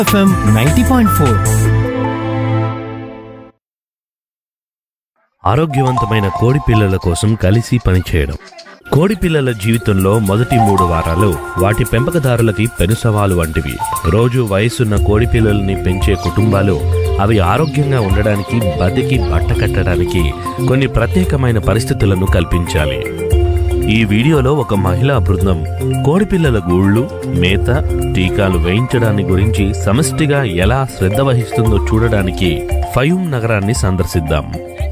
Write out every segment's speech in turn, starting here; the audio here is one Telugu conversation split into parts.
ఎఫ్ఎం నైంటీ పాయింట్ ఫోర్ ఆరోగ్యవంతమైన కోడి పిల్లల కోసం కలిసి పనిచేయడం కోడి పిల్లల జీవితంలో మొదటి మూడు వారాలు వాటి పెంపకదారులకి పెను సవాలు వంటివి రోజు వయసున్న కోడి పిల్లల్ని పెంచే కుటుంబాలు అవి ఆరోగ్యంగా ఉండడానికి బతికి బట్ట కట్టడానికి కొన్ని ప్రత్యేకమైన పరిస్థితులను కల్పించాలి ఈ వీడియోలో ఒక మహిళా బృందం కోడిపిల్లల గూళ్ళు మేత టీకాలు వేయించడాన్ని గురించి సమష్టిగా ఎలా శ్రద్ధ వహిస్తుందో చూడడానికి ఫయూమ్ నగరాన్ని సందర్శిద్దాం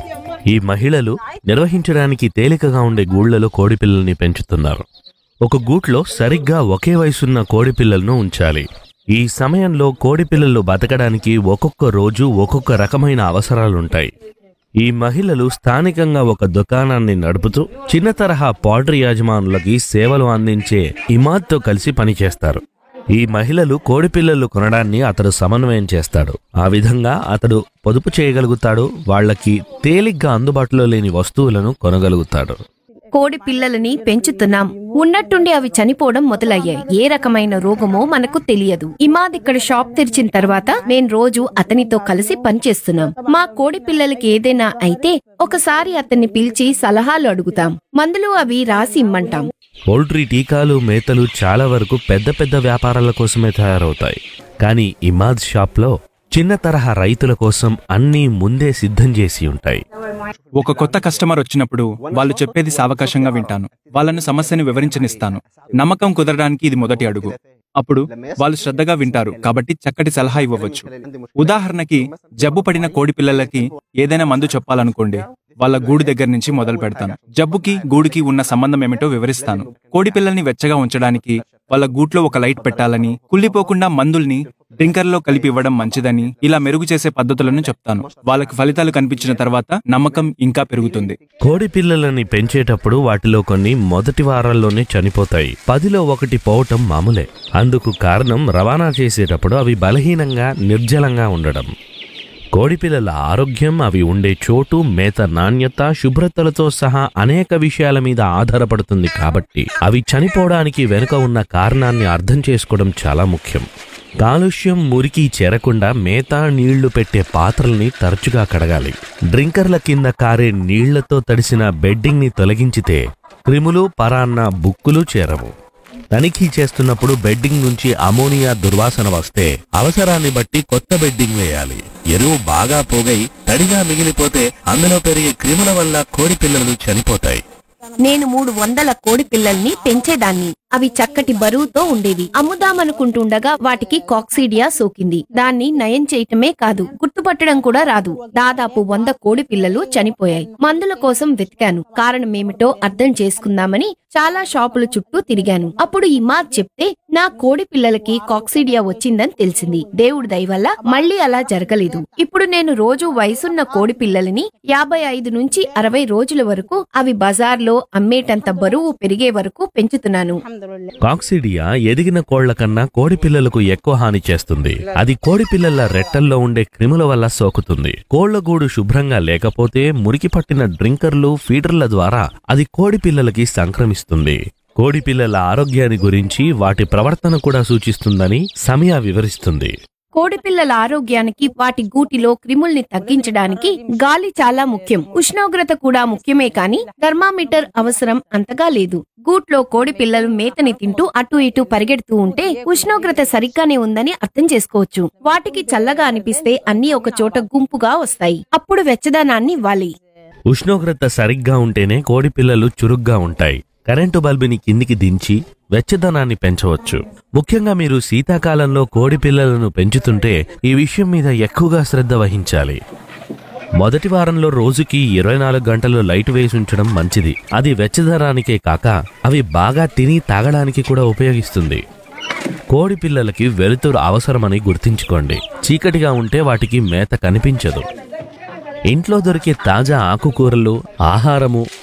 ఈ మహిళలు నిర్వహించడానికి తేలికగా ఉండే గూళ్లలో కోడిపిల్లల్ని పెంచుతున్నారు ఒక గూట్లో సరిగ్గా ఒకే వయసున్న కోడిపిల్లలను ఉంచాలి ఈ సమయంలో కోడిపిల్లలు బతకడానికి ఒక్కొక్క రోజు ఒక్కొక్క రకమైన అవసరాలుంటాయి ఈ మహిళలు స్థానికంగా ఒక దుకాణాన్ని నడుపుతూ చిన్న తరహా పౌల్ట్రీ యాజమానులకి సేవలు అందించే ఇమాద్తో కలిసి పనిచేస్తారు ఈ మహిళలు కోడిపిల్లలు కొనడాన్ని అతడు సమన్వయం చేస్తాడు ఆ విధంగా అతడు పొదుపు చేయగలుగుతాడు వాళ్ళకి తేలిగ్గా అందుబాటులో లేని వస్తువులను కొనగలుగుతాడు కోడి పిల్లలని పెంచుతున్నాం ఉన్నట్టుండి అవి చనిపోవడం మొదలయ్యాయి ఏ రకమైన రోగమో మనకు తెలియదు ఇమాద్ ఇక్కడ షాప్ తెరిచిన తర్వాత మేం రోజు అతనితో కలిసి పనిచేస్తున్నాం మా కోడి పిల్లలకి ఏదైనా అయితే ఒకసారి అతన్ని పిలిచి సలహాలు అడుగుతాం మందులు అవి రాసి ఇమ్మంటాం పౌల్ట్రీ టీకాలు మేతలు చాలా వరకు పెద్ద పెద్ద వ్యాపారాల కోసమే తయారవుతాయి కానీ ఇమాద్ షాప్లో చిన్న తరహా రైతుల కోసం అన్నీ ముందే సిద్ధం చేసి ఉంటాయి ఒక కొత్త కస్టమర్ వచ్చినప్పుడు వాళ్ళు చెప్పేది సావకాశంగా వింటాను వాళ్ళను సమస్యని వివరించనిస్తాను నమ్మకం కుదరడానికి ఇది మొదటి అడుగు అప్పుడు వాళ్ళు శ్రద్ధగా వింటారు కాబట్టి చక్కటి సలహా ఇవ్వవచ్చు ఉదాహరణకి జబ్బు పడిన కోడి పిల్లలకి ఏదైనా మందు చెప్పాలనుకోండి వాళ్ళ గూడు దగ్గర నుంచి మొదలు పెడతాను జబ్బుకి గూడుకి ఉన్న సంబంధం ఏమిటో వివరిస్తాను కోడి పిల్లల్ని వెచ్చగా ఉంచడానికి వాళ్ళ గూట్లో ఒక లైట్ పెట్టాలని కుళ్ళిపోకుండా మందుల్ని డ్రింకర్లో కలిపి ఇవ్వడం మంచిదని ఇలా మెరుగు చేసే పద్ధతులను చెప్తాను వాళ్ళకి ఫలితాలు కనిపించిన తర్వాత నమ్మకం ఇంకా పెరుగుతుంది కోడి పిల్లలని పెంచేటప్పుడు వాటిలో కొన్ని మొదటి వారాల్లోనే చనిపోతాయి పదిలో ఒకటి పోవటం మామూలే అందుకు కారణం రవాణా చేసేటప్పుడు అవి బలహీనంగా నిర్జలంగా ఉండడం కోడిపిల్లల ఆరోగ్యం అవి ఉండే చోటు మేత నాణ్యత శుభ్రతలతో సహా అనేక విషయాల మీద ఆధారపడుతుంది కాబట్టి అవి చనిపోవడానికి వెనుక ఉన్న కారణాన్ని అర్థం చేసుకోవడం చాలా ముఖ్యం కాలుష్యం మురికి చేరకుండా మేత నీళ్లు పెట్టే పాత్రల్ని తరచుగా కడగాలి డ్రింకర్ల కింద కారే నీళ్లతో తడిసిన బెడ్డింగ్ని తొలగించితే క్రిములు పరాన్న బుక్కులు చేరవు తనిఖీ చేస్తున్నప్పుడు బెడ్డింగ్ నుంచి అమోనియా దుర్వాసన వస్తే అవసరాన్ని బట్టి కొత్త బెడ్డింగ్ వేయాలి ఎరువు బాగా పోగై తడిగా మిగిలిపోతే అందులో పెరిగే క్రిముల వల్ల కోడి పిల్లలు చనిపోతాయి నేను మూడు వందల కోడి పిల్లల్ని పెంచేదాన్ని అవి చక్కటి బరువుతో ఉండేవి అమ్ముదామనుకుంటుండగా వాటికి కాక్సీడియా సోకింది దాన్ని నయం చేయటమే కాదు గుర్తుపట్టడం కూడా రాదు దాదాపు వంద కోడి పిల్లలు చనిపోయాయి మందుల కోసం వెతికాను కారణమేమిటో అర్థం చేసుకుందామని చాలా షాపుల చుట్టూ తిరిగాను అప్పుడు ఇమాద్ చెప్తే నా కోడి పిల్లలకి కాక్సీడియా వచ్చిందని తెలిసింది దేవుడి దయ వల్ల మళ్ళీ అలా జరగలేదు ఇప్పుడు నేను రోజు వయసున్న కోడి పిల్లలని యాభై ఐదు నుంచి అరవై రోజుల వరకు అవి బజార్లో అమ్మేటంత బరువు పెరిగే వరకు పెంచుతున్నాను కాక్సిడియా ఎదిగిన కోళ్ల కన్నా కోడి పిల్లలకు ఎక్కువ హాని చేస్తుంది అది కోడి పిల్లల రెట్టల్లో ఉండే క్రిముల వల్ల సోకుతుంది కోళ్ల గూడు శుభ్రంగా లేకపోతే మురికి పట్టిన డ్రింకర్లు ఫీడర్ల ద్వారా అది కోడి పిల్లలకి సంక్రమిస్తుంది కోడి పిల్లల ఆరోగ్యాన్ని గురించి వాటి ప్రవర్తన కూడా సూచిస్తుందని సమయ వివరిస్తుంది కోడిపిల్లల ఆరోగ్యానికి వాటి గూటిలో క్రిముల్ని తగ్గించడానికి గాలి చాలా ముఖ్యం ఉష్ణోగ్రత కూడా ముఖ్యమే కాని థర్మామీటర్ అవసరం అంతగా లేదు గూట్లో కోడి పిల్లలు మేతని తింటూ అటు ఇటు పరిగెడుతూ ఉంటే ఉష్ణోగ్రత సరిగ్గానే ఉందని అర్థం చేసుకోవచ్చు వాటికి చల్లగా అనిపిస్తే అన్ని ఒక చోట గుంపుగా వస్తాయి అప్పుడు వెచ్చదనాన్ని ఇవ్వాలి ఉష్ణోగ్రత సరిగ్గా ఉంటేనే కోడి పిల్లలు చురుగ్గా ఉంటాయి కరెంటు బల్బుని కిందికి దించి వెచ్చదనాన్ని పెంచవచ్చు ముఖ్యంగా మీరు శీతాకాలంలో కోడి పిల్లలను పెంచుతుంటే ఈ విషయం మీద ఎక్కువగా శ్రద్ధ వహించాలి మొదటి వారంలో రోజుకి ఇరవై నాలుగు గంటలు లైట్ వేసి ఉంచడం మంచిది అది వెచ్చదనానికే కాక అవి బాగా తిని తాగడానికి కూడా ఉపయోగిస్తుంది కోడి పిల్లలకి వెలుతురు అవసరమని గుర్తుంచుకోండి చీకటిగా ఉంటే వాటికి మేత కనిపించదు ఇంట్లో దొరికే తాజా ఆకుకూరలు ఆహారము